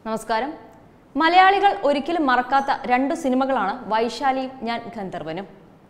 നമസ്കാരം മലയാളികൾ ഒരിക്കലും മറക്കാത്ത രണ്ട് സിനിമകളാണ് വൈശാലിയും ഞാൻ ഗന്ധർവനും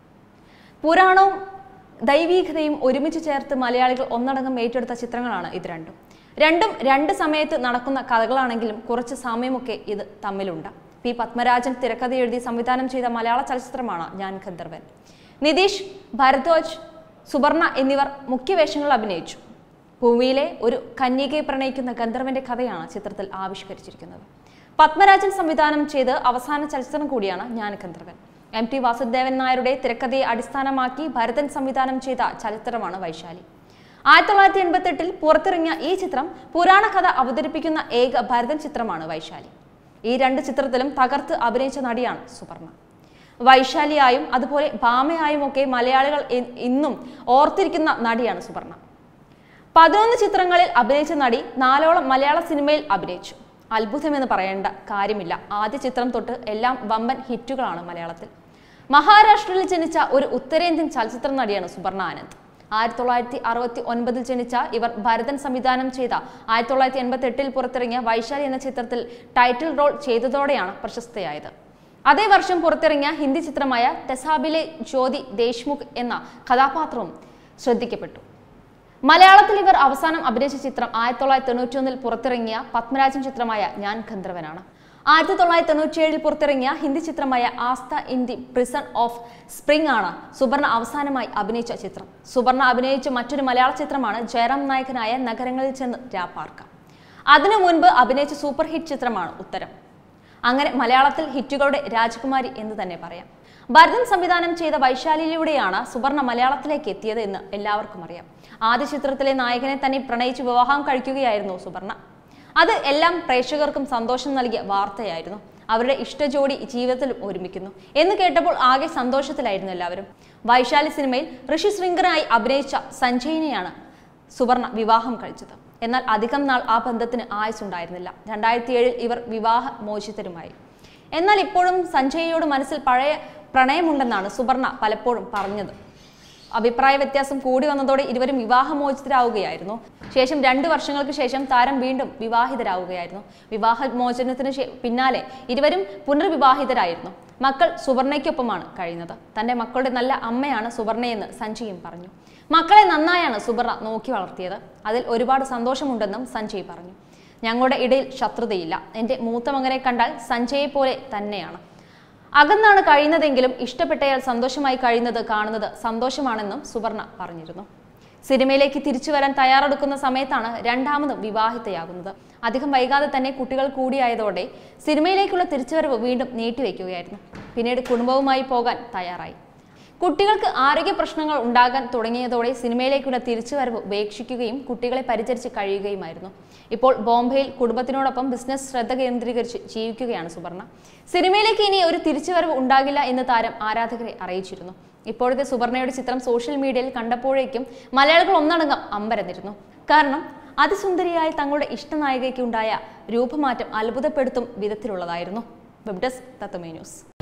പുരാണവും ദൈവീകതയും ഒരുമിച്ച് ചേർത്ത് മലയാളികൾ ഒന്നടങ്കം ഏറ്റെടുത്ത ചിത്രങ്ങളാണ് ഇത് രണ്ടും രണ്ടും രണ്ട് സമയത്ത് നടക്കുന്ന കഥകളാണെങ്കിലും കുറച്ച് സാമ്യമൊക്കെ ഇത് തമ്മിലുണ്ട് പി പത്മരാജൻ തിരക്കഥ എഴുതി സംവിധാനം ചെയ്ത മലയാള ചലച്ചിത്രമാണ് ഞാൻ ഗന്ധർവൻ നിതീഷ് ഭരദ്വാജ് സുവർണ എന്നിവർ മുഖ്യവേഷങ്ങളിൽ അഭിനയിച്ചു ഭൂമിയിലെ ഒരു കന്യകയെ പ്രണയിക്കുന്ന ഗന്ധർവന്റെ കഥയാണ് ചിത്രത്തിൽ ആവിഷ്കരിച്ചിരിക്കുന്നത് പത്മരാജൻ സംവിധാനം ചെയ്ത് അവസാന ചലച്ചിത്രം കൂടിയാണ് ഞാൻ ഗന്ധർവൻ എം ടി വാസുദേവൻ നായരുടെ തിരക്കഥയെ അടിസ്ഥാനമാക്കി ഭരതൻ സംവിധാനം ചെയ്ത ചലച്ചിത്രമാണ് വൈശാലി ആയിരത്തി തൊള്ളായിരത്തി എൺപത്തി എട്ടിൽ പുറത്തിറങ്ങിയ ഈ ചിത്രം പുരാണ കഥ അവതരിപ്പിക്കുന്ന ഏക ഭരതൻ ചിത്രമാണ് വൈശാലി ഈ രണ്ട് ചിത്രത്തിലും തകർത്ത് അഭിനയിച്ച നടിയാണ് സുവർണ വൈശാലിയായും അതുപോലെ ഭാമയായും ഒക്കെ മലയാളികൾ ഇ- ഇന്നും ഓർത്തിരിക്കുന്ന നടിയാണ് സുവർണ പതിനൊന്ന് ചിത്രങ്ങളിൽ അഭിനയിച്ച നടി നാലോളം മലയാള സിനിമയിൽ അഭിനയിച്ചു അത്ഭുതമെന്ന് പറയേണ്ട കാര്യമില്ല ആദ്യ ചിത്രം തൊട്ട് എല്ലാം വമ്പൻ ഹിറ്റുകളാണ് മലയാളത്തിൽ മഹാരാഷ്ട്രയിൽ ജനിച്ച ഒരു ഉത്തരേന്ത്യൻ ചലച്ചിത്ര നടിയാണ് സുവർണ ആനന്ദ് ആയിരത്തി തൊള്ളായിരത്തി അറുപത്തി ഒൻപതിൽ ജനിച്ച ഇവർ ഭരതൻ സംവിധാനം ചെയ്ത ആയിരത്തി തൊള്ളായിരത്തി എൺപത്തി എട്ടിൽ പുറത്തിറങ്ങിയ വൈശാലി എന്ന ചിത്രത്തിൽ ടൈറ്റിൽ റോൾ ചെയ്തതോടെയാണ് പ്രശസ്തയായത് അതേ വർഷം പുറത്തിറങ്ങിയ ഹിന്ദി ചിത്രമായ തെസാബിലെ ജ്യോതി ദേശ്മുഖ് എന്ന കഥാപാത്രവും ശ്രദ്ധിക്കപ്പെട്ടു മലയാളത്തിൽ ഇവർ അവസാനം അഭിനയിച്ച ചിത്രം ആയിരത്തി തൊള്ളായിരത്തി തൊണ്ണൂറ്റി ഒന്നിൽ പുറത്തിറങ്ങിയ പത്മരാജൻ ചിത്രമായ ഞാൻ ഗന്ധർവനാണ് ആയിരത്തി തൊള്ളായിരത്തി തൊണ്ണൂറ്റിയേഴിൽ പുറത്തിറങ്ങിയ ഹിന്ദി ചിത്രമായ Aastha in the prison of spring ആണ് സുവർണ അവസാനമായി അഭിനയിച്ച ചിത്രം സുവർണ അഭിനയിച്ച മറ്റൊരു മലയാള ചിത്രമാണ് ജയറാം നായകനായ നഗരങ്ങളിൽ ചെന്ന് രാപ്പാർക്ക അതിനു മുൻപ് അഭിനയിച്ച സൂപ്പർ ഹിറ്റ് ചിത്രമാണ് ഉത്തരം അങ്ങനെ മലയാളത്തിൽ ഹിറ്റുകളുടെ രാജകുമാരി എന്ന് തന്നെ പറയാം ഭരതൻ സംവിധാനം ചെയ്ത വൈശാലിയിലൂടെയാണ് സുവർണ മലയാളത്തിലേക്ക് എത്തിയത് എന്ന് എല്ലാവർക്കും അറിയാം ആദ്യ ചിത്രത്തിലെ നായകനെ തന്നെ പ്രണയിച്ച് വിവാഹം കഴിക്കുകയായിരുന്നു സുവർണ അത് എല്ലാം പ്രേക്ഷകർക്കും സന്തോഷം നൽകിയ വാർത്തയായിരുന്നു അവരുടെ ഇഷ്ടജോഡി ജീവിതത്തിൽ ഒരുമിക്കുന്നു എന്ന് കേട്ടപ്പോൾ ആകെ സന്തോഷത്തിലായിരുന്നു എല്ലാവരും വൈശാലി സിനിമയിൽ ഋഷി ശൃംഗനായി അഭിനയിച്ച സഞ്ജയിനെയാണ് സുവർണ വിവാഹം കഴിച്ചത് എന്നാൽ അധികം നാൾ ആ ബന്ധത്തിന് ആയുസുണ്ടായിരുന്നില്ല രണ്ടായിരത്തി ഏഴിൽ ഇവർ വിവാഹ മോചിതരുമായി എന്നാൽ ഇപ്പോഴും സഞ്ജയയോട് മനസ്സിൽ പഴയ പ്രണയമുണ്ടെന്നാണ് സുവർണ പലപ്പോഴും പറഞ്ഞത് അഭിപ്രായ വ്യത്യാസം കൂടി വന്നതോടെ ഇരുവരും വിവാഹമോചിതരാവുകയായിരുന്നു ശേഷം രണ്ട് വർഷങ്ങൾക്ക് ശേഷം താരം വീണ്ടും വിവാഹിതരാവുകയായിരുന്നു വിവാഹമോചനത്തിന് ശേ- പിന്നാലെ ഇരുവരും പുനർവിവാഹിതരായിരുന്നു മക്കൾ സുവർണയ്ക്കൊപ്പമാണ് കഴിയുന്നത് തന്റെ മക്കളുടെ നല്ല അമ്മയാണ് സുവർണയെന്ന് സഞ്ജയും പറഞ്ഞു മക്കളെ നന്നായാണ് സുവർണ നോക്കി വളർത്തിയത് അതിൽ ഒരുപാട് സന്തോഷമുണ്ടെന്നും സഞ്ജയ് പറഞ്ഞു ഞങ്ങളുടെ ഇടയിൽ ശത്രുതയില്ല എൻ്റെ മൂത്ത മകനെ കണ്ടാൽ സഞ്ജയെ പോലെ തന്നെയാണ് അകന്നാണ് കഴിയുന്നതെങ്കിലും ഇഷ്ടപ്പെട്ടയാൾ സന്തോഷമായി കഴിയുന്നത് കാണുന്നത് സന്തോഷമാണെന്നും സുവർണ പറഞ്ഞിരുന്നു സിനിമയിലേക്ക് തിരിച്ചു വരാൻ തയ്യാറെടുക്കുന്ന സമയത്താണ് രണ്ടാമതും വിവാഹിതയാകുന്നത് അധികം വൈകാതെ തന്നെ കുട്ടികൾ കൂടിയായതോടെ സിനിമയിലേക്കുള്ള തിരിച്ചുവരവ് വീണ്ടും നീട്ടിവെക്കുകയായിരുന്നു പിന്നീട് കുടുംബവുമായി പോകാൻ തയ്യാറായി കുട്ടികൾക്ക് ആരോഗ്യ പ്രശ്നങ്ങൾ ഉണ്ടാകാൻ തുടങ്ങിയതോടെ സിനിമയിലേക്കുള്ള തിരിച്ചുവരവ് ഉപേക്ഷിക്കുകയും കുട്ടികളെ പരിചരിച്ച് കഴിയുകയുമായിരുന്നു ഇപ്പോൾ ബോംബെയിൽ കുടുംബത്തിനോടൊപ്പം ബിസിനസ് ശ്രദ്ധ കേന്ദ്രീകരിച്ച് ജീവിക്കുകയാണ് സുവർണ സിനിമയിലേക്ക് ഇനി ഒരു തിരിച്ചുവരവ് ഉണ്ടാകില്ല എന്ന് താരം ആരാധകരെ അറിയിച്ചിരുന്നു ഇപ്പോഴത്തെ സുവർണയുടെ ചിത്രം സോഷ്യൽ മീഡിയയിൽ കണ്ടപ്പോഴേക്കും മലയാളികൾ ഒന്നടങ്കം അമ്പരന്നിരുന്നു കാരണം അതിസുന്ദരിയായ തങ്ങളുടെ ഇഷ്ടനായികയ്ക്ക് ഉണ്ടായ രൂപമാറ്റം അത്ഭുതപ്പെടുത്തും വിധത്തിലുള്ളതായിരുന്നു വെബ് ഡെസ്ക് തത്വമേ ന്യൂസ്